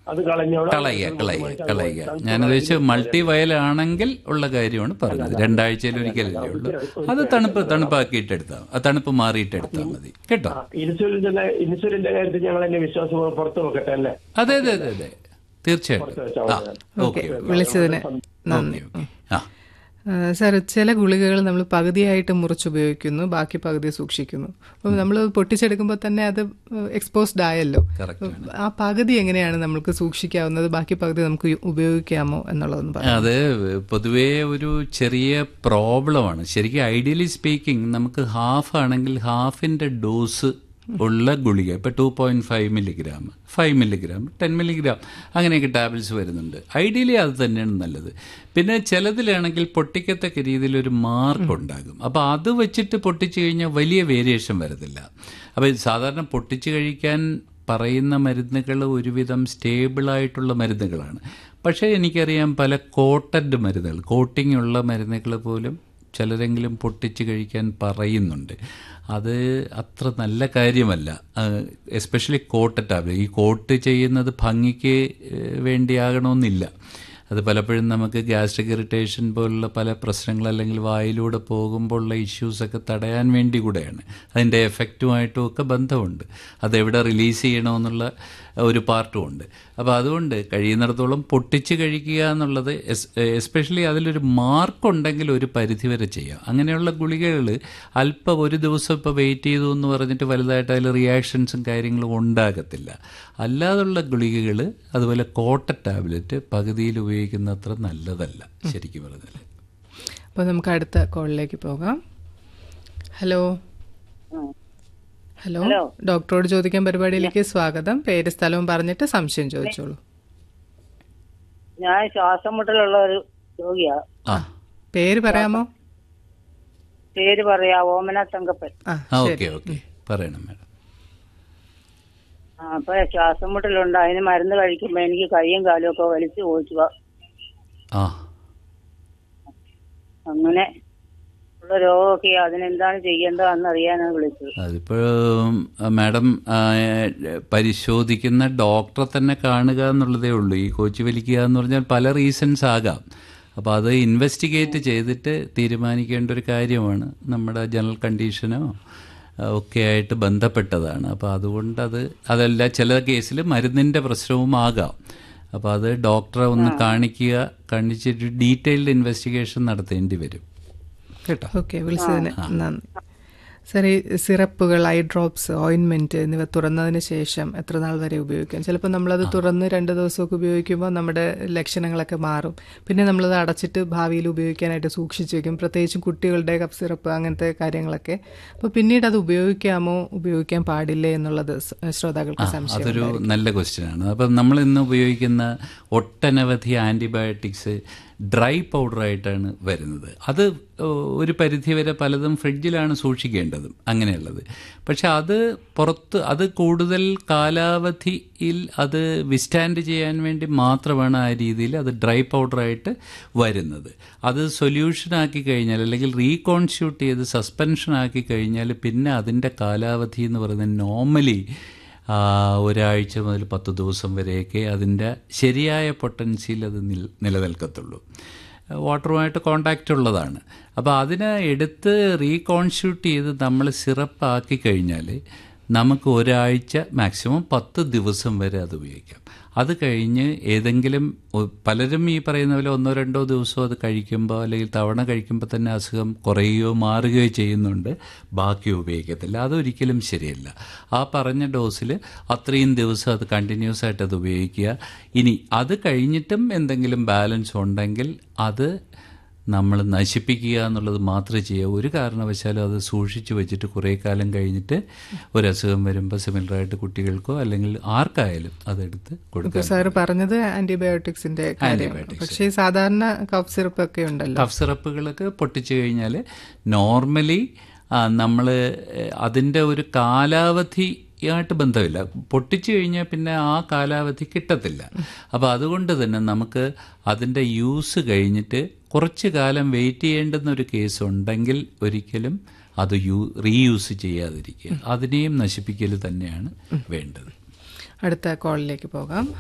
അത് കളഞ്ഞോളാം കളയുക കളയുക കളയുക ഞാൻ ഉദ്ദേശിച്ച മൾട്ടി വയലാണെങ്കിൽ ഉള്ള കാര്യമാണ് പറഞ്ഞത് രണ്ടാഴ്ചയിൽ ഒരിക്കലല്ലേ ഉള്ളൂ അത് തണുപ്പ് തണുപ്പാക്കിയിട്ട് എടുത്താൽ ആ തണുപ്പ് മാറിയിട്ട് എടുത്താൽ മതി കേട്ടോ ഇൻസുലിന്റെ ഇൻസുലിന്റെ കാര്യത്തിൽ ഞങ്ങൾ എന്നെ വിശ്വാസം പുറത്തു വെക്കട്ടെ അല്ലേ അതെ അതെ അതെ അതെ തീർച്ചയായിട്ടും ആ ഓക്കെ ഓക്കെ വിളിച്ചതിന് നന്ദി ഓക്കെ ആ ആ, സാർ ചില ഗുളികകൾ നമ്മൾ പകുതിയായിട്ട് മുറിച്ചുപയോഗിക്കുന്നു ബാക്കി പകുതി സൂക്ഷിക്കുന്നു അപ്പം നമ്മൾ പൊട്ടിച്ചെടുക്കുമ്പോൾ തന്നെ അത് എക്സ്പോസ്ഡ് ആയല്ലോ Correct ആ പകുതി എങ്ങനെയാണ് നമുക്ക് സൂക്ഷിക്കാവുന്നത് ബാക്കി പകുതി നമുക്ക് ഉപയോഗിക്കാമോ എന്നുള്ളതെന്ന് പറയാം അത് പൊതുവേ ഒരു ചെറിയ പ്രോബ്ലമാണ് ശരിക്കും ഐഡിയലി സ്പീക്കിംഗ് നമുക്ക് ഹാഫ് ആണെങ്കിൽ ഹാഫിന്റെ ഡോസ് ഉള്ള ഗുളിക ഇപ്പൊ two point five milligram five milligram ten milligram അങ്ങനെയൊക്കെ ടാബ്ലറ്റ്സ് വരുന്നുണ്ട് ഐഡിയലി അത് തന്നെയാണ് നല്ലത് പിന്നെ ചിലതിലാണെങ്കിൽ പൊട്ടിക്കത്തക്ക രീതിയിൽ ഒരു മാർക്ക് ഉണ്ടാകും അപ്പോൾ അത് വെച്ചിട്ട് പൊട്ടിച്ചു കഴിഞ്ഞാൽ വലിയ വേരിയേഷൻ വരത്തില്ല അപ്പോൾ സാധാരണ പൊട്ടിച്ചു കഴിക്കാൻ പറയുന്ന മരുന്നുകൾ ഒരുവിധം സ്റ്റേബിളായിട്ടുള്ള മരുന്നുകളാണ് പക്ഷേ എനിക്കറിയാം പല കോട്ടഡ് മരുന്നുകൾ കോട്ടിംഗ് ഉള്ള മരുന്നുകൾ പോലും ചിലരെങ്കിലും പൊട്ടിച്ച് കഴിക്കാൻ പറയുന്നുണ്ട് അത് അത്ര നല്ല കാര്യമല്ല എസ്പെഷ്യലി കോട്ട ടാബ്ലറ്റ് ഈ കോട്ട് ചെയ്യുന്നത് ഭംഗിക്ക് ഏഹ്, വേണ്ടിയാകണമെന്നില്ല അത് പലപ്പോഴും നമുക്ക് ഗ്യാസ്ട്രിക് ഇറിറ്റേഷൻ പോലുള്ള പല പ്രശ്നങ്ങൾ അല്ലെങ്കിൽ വായിലൂടെ പോകുമ്പോഴുള്ള ഇഷ്യൂസൊക്കെ തടയാൻ വേണ്ടി കൂടെയാണ് അതിൻ്റെ എഫക്റ്റുമായിട്ടും ഒക്കെ ബന്ധമുണ്ട് അതെവിടെ റിലീസ് ചെയ്യണമെന്നുള്ള ഒരു പാർട്ടും ഉണ്ട് അപ്പോൾ അതുകൊണ്ട് കഴിയുന്നിടത്തോളം പൊട്ടിച്ച് കഴിക്കുക എന്നുള്ളത് എസ്പെഷ്യലി അതിലൊരു മാർക്ക് ഉണ്ടെങ്കിൽ ഒരു പരിധിവരെ ചെയ്യാം അങ്ങനെയുള്ള ഗുളികകൾ അല്പം ഒരു ദിവസം ഇപ്പോൾ വെയിറ്റ് ചെയ്തു എന്ന് പറഞ്ഞിട്ട് വലുതായിട്ട് അതിൽ റിയാക്ഷൻസും കാര്യങ്ങളും ഉണ്ടാകത്തില്ല അല്ലാതുള്ള ഗുളികകൾ അതുപോലെ കോട്ട ടാബ്ലറ്റ് പകുതിയിൽ ഉപയോഗിക്കുന്നത്ര നല്ലതല്ല ശരിക്കും പറഞ്ഞാൽ അപ്പോൾ നമുക്ക് അടുത്ത കോളിലേക്ക് പോകാം ഹലോ ഹലോ ഡോക്ടറോട് ചോദിക്കാൻ പരിപാടിയിലേക്ക് സ്വാഗതം പേര് സ്ഥലവും പറഞ്ഞിട്ട് സംശയം ചോദിച്ചോളൂ ഞാൻ ശ്വാസം മുട്ടലുള്ള ഒരു രോഗിയാ ആ പേര് പറയാമോ പേര് പറയാ ഓമന തങ്കപ്പൻ ആ ആ ശരി ഓക്കെ ഓക്കെ പറയണം മാഡം ആ, അപ്പൊ ശ്വാസം മുട്ടലുണ്ട് അതിന് മരുന്ന് കഴിക്കുമ്പോ എനിക്ക് കൈയും കാലും ഒക്കെ വലിച്ചു പോയിക്കുക ആ അങ്ങനെ ഉള്ള രോഗമൊക്കെ അതിനെന്താണ് ചെയ്യേണ്ടതെന്ന് അറിയാനാണ് വിളിച്ചത് അതിപ്പോ മാഡം ആ, പരിശോധിക്കുന്ന ഡോക്ടറെ തന്നെ കാണുക എന്നുള്ളതേ ഉള്ളൂ ഈ കോച്ച് വലിക്കുക എന്ന് പറഞ്ഞാൽ പല റീസൺസ് ആകാം അപ്പോൾ അത് ഇൻവെസ്റ്റിഗേറ്റ് ചെയ്തിട്ട് തീരുമാനിക്കേണ്ട ഒരു കാര്യമാണ് നമ്മുടെ ജനറൽ കണ്ടീഷനോ ആ, ഒക്കെ ആയിട്ട് ബന്ധപ്പെട്ടതാണ് അപ്പോൾ അതുകൊണ്ട് അത് അതല്ല ചില കേസിൽ മരുന്നിൻ്റെ പ്രശ്നവും ആകാം അപ്പോൾ അത് ഡോക്ടറെ ഒന്ന് കാണിക്കുക കാണിച്ചിട്ട് ഡീറ്റെയിൽഡ് ഇൻവെസ്റ്റിഗേഷൻ നടത്തേണ്ടി വരും കേട്ടോ ഓക്കെ വിളിച്ചതിന് നന്ദി സാർ ഈ സിറപ്പുകൾ ഐ ഡ്രോപ്സ് ഓയിൻമെന്റ് എന്നിവ തുറന്നതിന് ശേഷം എത്ര നാൾ വരെ ഉപയോഗിക്കാം ചിലപ്പോൾ നമ്മളത് തുറന്ന് രണ്ട് ദിവസമൊക്കെ ഉപയോഗിക്കുമ്പോൾ നമ്മുടെ ലക്ഷണങ്ങളൊക്കെ മാറും പിന്നെ നമ്മളത് അടച്ചിട്ട് ഭാവിയിൽ ഉപയോഗിക്കാനായിട്ട് സൂക്ഷിച്ചു വെക്കും പ്രത്യേകിച്ചും കുട്ടികളുടെ കപ്പ് സിറപ്പ് അങ്ങനത്തെ കാര്യങ്ങളൊക്കെ അപ്പോൾ പിന്നീട് അത് ഉപയോഗിക്കാമോ ഉപയോഗിക്കാൻ പാടില്ലേ എന്നുള്ളത് സ് ശ്രോതാക്കൾക്ക് സംശയം അതൊരു നല്ല ക്വസ്റ്റ്യൻ ആണ് അപ്പം നമ്മൾ ഇന്ന് ഉപയോഗിക്കുന്ന ഒട്ടനവധി ആൻറ്റിബയോട്ടിക്സ് ഡ്രൈ പൗഡറായിട്ടാണ് വരുന്നത് അത് ഒരു പരിധിവരെ പലതും ഫ്രിഡ്ജിലാണ് സൂക്ഷിക്കേണ്ടതും അങ്ങനെയുള്ളത് പക്ഷെ അത് പുറത്ത് അത് കൂടുതൽ കാലാവധിയിൽ അത് വിസ്റ്റാൻഡ് ചെയ്യാൻ വേണ്ടി മാത്രമാണ് ആ രീതിയിൽ അത് ഡ്രൈ പൗഡറായിട്ട് വരുന്നത് അത് സൊല്യൂഷൻ ആക്കി കഴിഞ്ഞാൽ അല്ലെങ്കിൽ റീകോൺസ്റ്റിറ്റ്യൂട്ട് ചെയ്ത് സസ്പെൻഷൻ ആക്കി കഴിഞ്ഞാൽ പിന്നെ അതിൻ്റെ കാലാവധി എന്ന് പറയുന്നത് നോർമലി ആ, ഒരാഴ്ച മുതൽ പത്ത് ദിവസം വരെയൊക്കെ അതിൻ്റെ ശരിയായ പൊട്ടൻസിയിൽ അത് നിൽ നിലനിൽക്കത്തുള്ളൂ വാട്ടറുമായിട്ട് കോണ്ടാക്റ്റ് ഉള്ളതാണ് അപ്പോൾ അതിനെ എടുത്ത് റീകോൺസ്റ്റിറ്റ്യൂട്ട് ചെയ്ത് നമ്മൾ സിറപ്പ് ആക്കി കഴിഞ്ഞാൽ നമുക്ക് ഒരാഴ്ച മാക്സിമം പത്ത് ദിവസം വരെ അത് ഉപയോഗിക്കാം അത് കഴിഞ്ഞ് ഏതെങ്കിലും ഒ- പലരും ഈ പറയുന്ന പോലെ ഒന്നോ രണ്ടോ ദിവസം അത് കഴിക്കുമ്പോൾ അല്ലെങ്കിൽ തവണ കഴിക്കുമ്പോൾ തന്നെ അസുഖം കുറയുകയോ മാറുകയോ ചെയ്യുന്നുണ്ട് ബാക്കി ഉപയോഗിക്കത്തില്ല അതൊരിക്കലും ശരിയല്ല ആ പറഞ്ഞ ഡോസിൽ അത്രയും ദിവസം അത് കണ്ടിന്യൂസ് ആയിട്ട് അത് ഉപയോഗിക്കുക ഇനി അത് കഴിഞ്ഞിട്ടും എന്തെങ്കിലും ബാലൻസ് ഉണ്ടെങ്കിൽ അത് നമ്മൾ നശിപ്പിക്കുക എന്നുള്ളത് മാത്രമേ ചെയ്യാവൂ ഒരു കാരണവശാലും അത് സൂക്ഷിച്ചു വെച്ചിട്ട് കുറേ കാലം കഴിഞ്ഞിട്ട് ഒരു അസുഖം വരുമ്പോൾ സിമിലറായിട്ട് കുട്ടികൾക്കോ അല്ലെങ്കിൽ ആർക്കായാലും അതെടുത്ത് കൊടുക്കുക സാറ് പറഞ്ഞത് ആന്റിബയോട്ടിക്സിന്റെ കാര്യമാണ് പക്ഷേ ഈ സാധാരണ കഫ് സിറപ്പ് ഒക്കെ ഉണ്ടല്ലോ കഫ് സിറപ്പുകളൊക്കെ പൊട്ടിച്ചു കഴിഞ്ഞാൽ നോർമലി നമ്മൾ അതിൻ്റെ ഒരു കാലാവധി ആയിട്ട് ബന്ധമില്ല പൊട്ടിച്ചു കഴിഞ്ഞാൽ പിന്നെ ആ കാലാവധി കിട്ടത്തില്ല അപ്പോൾ അതുകൊണ്ട് തന്നെ നമുക്ക് അതിൻ്റെ യൂസ് കഴിഞ്ഞിട്ട് കുറച്ച് കാലം വെയിറ്റ് ചെയ്യേണ്ടുന്ന ഒരു കേസ് ഉണ്ടെങ്കിൽ ഒരിക്കലും അത് യൂ റീയൂസ് ചെയ്യാതിരിക്കുക അതിനെയും നശിപ്പിക്കൽ തന്നെയാണ് വേണ്ടത് അടുത്ത കോളിലേക്ക് പോകാം